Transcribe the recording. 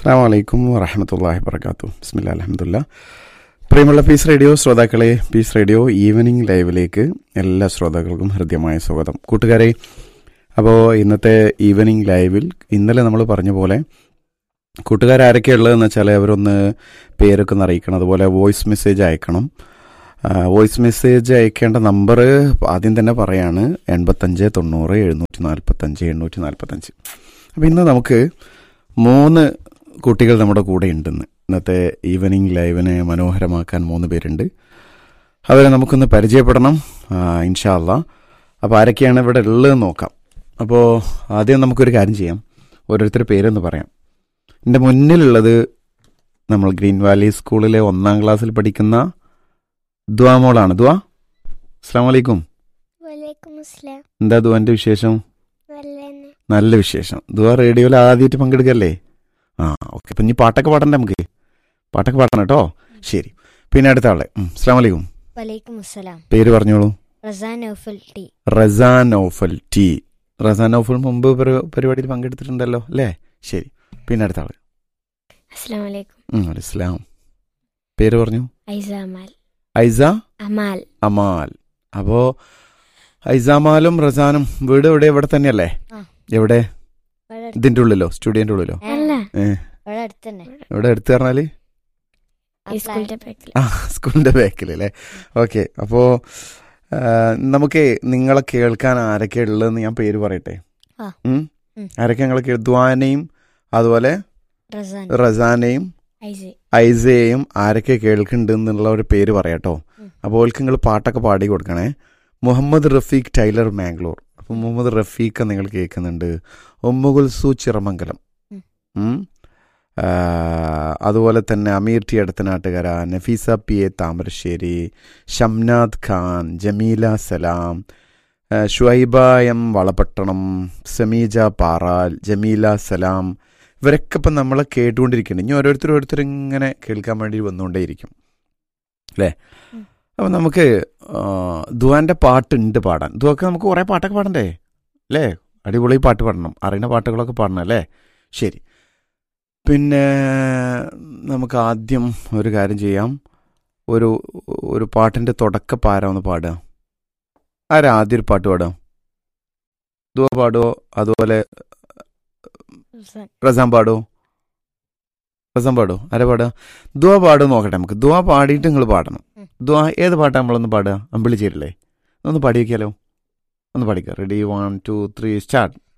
അസ്സാം വലൈക്കും വറഹമത്തല്ലാഹി വർക്കാത്തു ബിസ്മില്ല അലഹമുല്ല പ്രിയമുള്ള പീസ് റേഡിയോ ശ്രോതാക്കളെ പീസ് റേഡിയോ ഈവനിങ് ലൈവിലേക്ക് എല്ലാ ശ്രോതാക്കൾക്കും ഹൃദ്യമായ സ്വാഗതം കൂട്ടുകാരെ അപ്പോൾ ഇന്നത്തെ ഈവനിങ് ലൈവിൽ ഇന്നലെ നമ്മൾ പറഞ്ഞ പോലെ കൂട്ടുകാരാരൊക്കെ ഉള്ളതെന്ന് വെച്ചാൽ അവരൊന്ന് പേരൊക്കെ ഒന്ന് അറിയിക്കണം അതുപോലെ വോയിസ് മെസ്സേജ് അയക്കണം വോയിസ് മെസ്സേജ് അയക്കേണ്ട നമ്പർ ആദ്യം തന്നെ പറയാണ് എൺപത്തഞ്ച് തൊണ്ണൂറ് എഴുന്നൂറ്റി നാൽപ്പത്തഞ്ച് എണ്ണൂറ്റി നാൽപ്പത്തഞ്ച് അപ്പോൾ ഇന്ന് നമുക്ക് മൂന്ന് കുട്ടികൾ നമ്മുടെ കൂടെ ഉണ്ടെന്ന് ഇന്നത്തെ ഈവനിങ് ലൈവിനെ മനോഹരമാക്കാൻ മൂന്ന് പേരുണ്ട് അവരെ നമുക്കൊന്ന് പരിചയപ്പെടണം ഇൻഷാ അല്ലാ അപ്പോൾ ആരൊക്കെയാണ് ഇവിടെ ഉള്ളതെന്ന് നോക്കാം അപ്പോൾ ആദ്യം നമുക്കൊരു കാര്യം ചെയ്യാം ഓരോരുത്തരുടെ പേരൊന്ന് പറയാം എൻ്റെ മുന്നിലുള്ളത് നമ്മൾ ഗ്രീൻ വാലി സ്കൂളിലെ ഒന്നാം ക്ലാസ്സിൽ പഠിക്കുന്ന ദ്വാമോളാണ് ദ്വാ അസ്സാം വലൈക്കും വലൈക്കും അസ്സലാം എന്താ ദ്വാൻ്റെ വിശേഷം നല്ലതന്നെ നല്ല വിശേഷം ദ്വാ റേഡിയോയിൽ ആദ്യമായിട്ട് പങ്കെടുക്കല്ലേ ആ ഓക്കെ അപ്പം ഇനി പാട്ടൊക്കെ പാടണ്ടേ നമുക്ക് പാട്ടൊക്കെ പാടണം കേട്ടോ ശരി പിന്നെ അടുത്ത ആളെ ഉം, അസ്സലാം വലൈക്കും വലൈക്കും അസ്സലാം പേര് പറഞ്ഞോളൂ റസാൻ നൗഫൽ ടി റസാൻ ഓഫൽ ടി റസാൻ ഓഫൽ മുമ്പ് ഒരു പരിപാടിയിൽ പങ്കെടുത്തിട്ടുണ്ടല്ലോ അല്ലേ ശരി പിന്നെ അടുത്ത ആള് അസ്സലാം വലൈക്കും ഉം, ഇസ്ലാം പേര് പറഞ്ഞു ഐസ അമാൽ ഐസ അമാൽ അമാൽ അപ്പോ ഐസാമാലും റസാനും വീട് എവിടെ ഇവിടെ തന്നെയല്ലേ ആ. എവിടെ ഇവിടെ ഇതിന്റെ ഉള്ളിലോ സ്റ്റുഡിയോന്റെ ഉള്ളിലോ അല്ല ഏ ഇവിടെ അടുത്ത് തന്നെ എവിടെ എടുത്തു പറഞ്ഞാല് സ്കൂളിന്റെ ബാക്കിൽ ആ സ്കൂളിന്റെ ബാക്കിൽ അല്ലേ ഓക്കെ അപ്പോ ആ, നമുക്ക് നിങ്ങളെ കേൾക്കാൻ ആരൊക്കെ ഉള്ളതെന്ന് ഞാൻ പേര് പറയട്ടെ ആ. ഉം? ഉം. ആരൊക്കെ ഞങ്ങളെ കേൾ- ദ്വാനെയും അതുപോലെ റസാൻ റസാനെയും ഐസ ഐസയെയും ആരൊക്കെ കേൾക്കുന്നുണ്ട് എന്നുള്ള ഒരു പേര് പറയാട്ടോ ഉം. അപ്പോൾ ഓൾക്ക് നിങ്ങൾ പാട്ടൊക്കെ പാടി കൊടുക്കണേ മുഹമ്മദ് റഫീഖ് ടൈലർ മാംഗ്ലൂർ അപ്പം മുഹമ്മദ് റഫീഖ് നിങ്ങൾ കേൾക്കുന്നുണ്ട് ഒമ്മുകുൽസു ചിറമംഗലം ഉം. ഉം. ആ, അതുപോലെ തന്നെ അമീർ ടി അടുത്തനാട്ടുകര നഫീസ പി എ താമരശ്ശേരി ഷംനാദ് ഖാൻ ജമീല സലാം ആ, ഷുഐബ എം വളപട്ടണം സമീജ പാറാൽ ജമീല സലാം ഇവരൊക്കെ ഇപ്പം നമ്മളെ കേട്ടുകൊണ്ടിരിക്കുന്നുണ്ട് ഇനി ഓരോരുത്തർ ഓരോരുത്തർ ഇങ്ങനെ കേൾക്കാൻ വേണ്ടി വന്നുകൊണ്ടേയിരിക്കും അല്ലേ ഉം. അപ്പം നമുക്ക് ദുവാൻ്റെ പാട്ടുണ്ട് പാടാൻ ദുവൊക്കെ നമുക്ക് കുറേ പാട്ടൊക്കെ പാടണ്ടേ അല്ലേ അടിപൊളി പാട്ട് പാടണം അറിയുന്ന പാട്ടുകളൊക്കെ പാടണം അല്ലേ ശരി പിന്നെ നമുക്ക് ആദ്യം ഒരു കാര്യം ചെയ്യാം ഒരു ഒരു പാട്ടിൻ്റെ തുടക്കം ആരാ ഒന്ന് പാടുക ആരാ ആദ്യം ഒരു പാട്ട് പാടുക ദുവ പാടുമോ അതുപോലെ റസാൻ റസാൻ പാടോ റസാൻ പാടോ ആരാ പാടുക ദുവ പാടുക നോക്കട്ടെ നമുക്ക് ദുവ പാടിയിട്ട് നിങ്ങൾ പാടണം ഉം. ദുവ ഏത് പാട്ടാ നമ്മളൊന്ന് പാടുക അമ്പിളി ചേരില്ലേ ഒന്ന് പാടി വയ്ക്കാലോ ഒന്ന് പാടിക്കാം ready one two three start